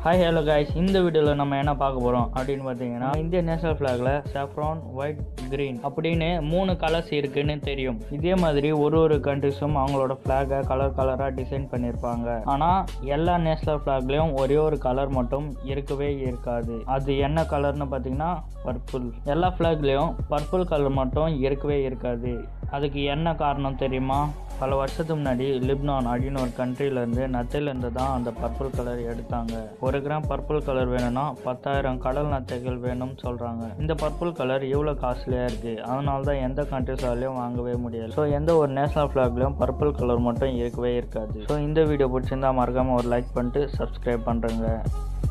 hi hello guys இந்த வீடியோவில் நம்ம என்ன பார்க்க போகிறோம் அப்படின்னு பார்த்தீங்கன்னா இந்திய நேஷனல் ஃப்ளாகில் saffron ஒயிட் green அப்படின்னு மூணு கலர்ஸ் இருக்குன்னு தெரியும் இதே மாதிரி ஒரு ஒரு கண்ட்ரிஸும் அவங்களோட ஃப்ளாகை கலர் கலராக டிசைன் பண்ணியிருப்பாங்க ஆனால் எல்லா நேஷனல் ஃப்ளாக்லேயும் ஒரே ஒரு கலர் மட்டும் இருக்கவே இருக்காது அது என்ன கலர்னு பார்த்தீங்கன்னா பர்பிள் எல்லா ஃப்ளாக்லேயும் பர்பிள் கலர் மட்டும் இருக்கவே இருக்காது அதுக்கு என்ன காரணம் தெரியுமா பல வருஷத்துக்கு முன்னாடி லிப்னான் அப்படின்னு ஒரு கண்ட்ரிலேருந்து நத்தையிலேருந்து தான் அந்த பர்பிள் கலர் எடுத்தாங்க ஒரு கிராம் பர்பிள் கலர் வேணும்னா பத்தாயிரம் கடல் நத்தைகள் வேணும்னு சொல்கிறாங்க இந்த பர்பிள் கலர் இவ்வளோ காஸ்ட்லியாக இருக்குது அதனால தான் எந்த கண்ட்ரிஸாலையும் வாங்கவே முடியாது ஸோ எந்த ஒரு நேஷனல் ஃப்ளாக்லையும் பர்பிள் கலர் மட்டும் இருக்கவே இருக்காது ஸோ இந்த வீடியோ பிடிச்சிருந்தா மறக்காமல் ஒரு லைக் பண்ணிட்டு சப்ஸ்கிரைப் பண்ணுறேங்க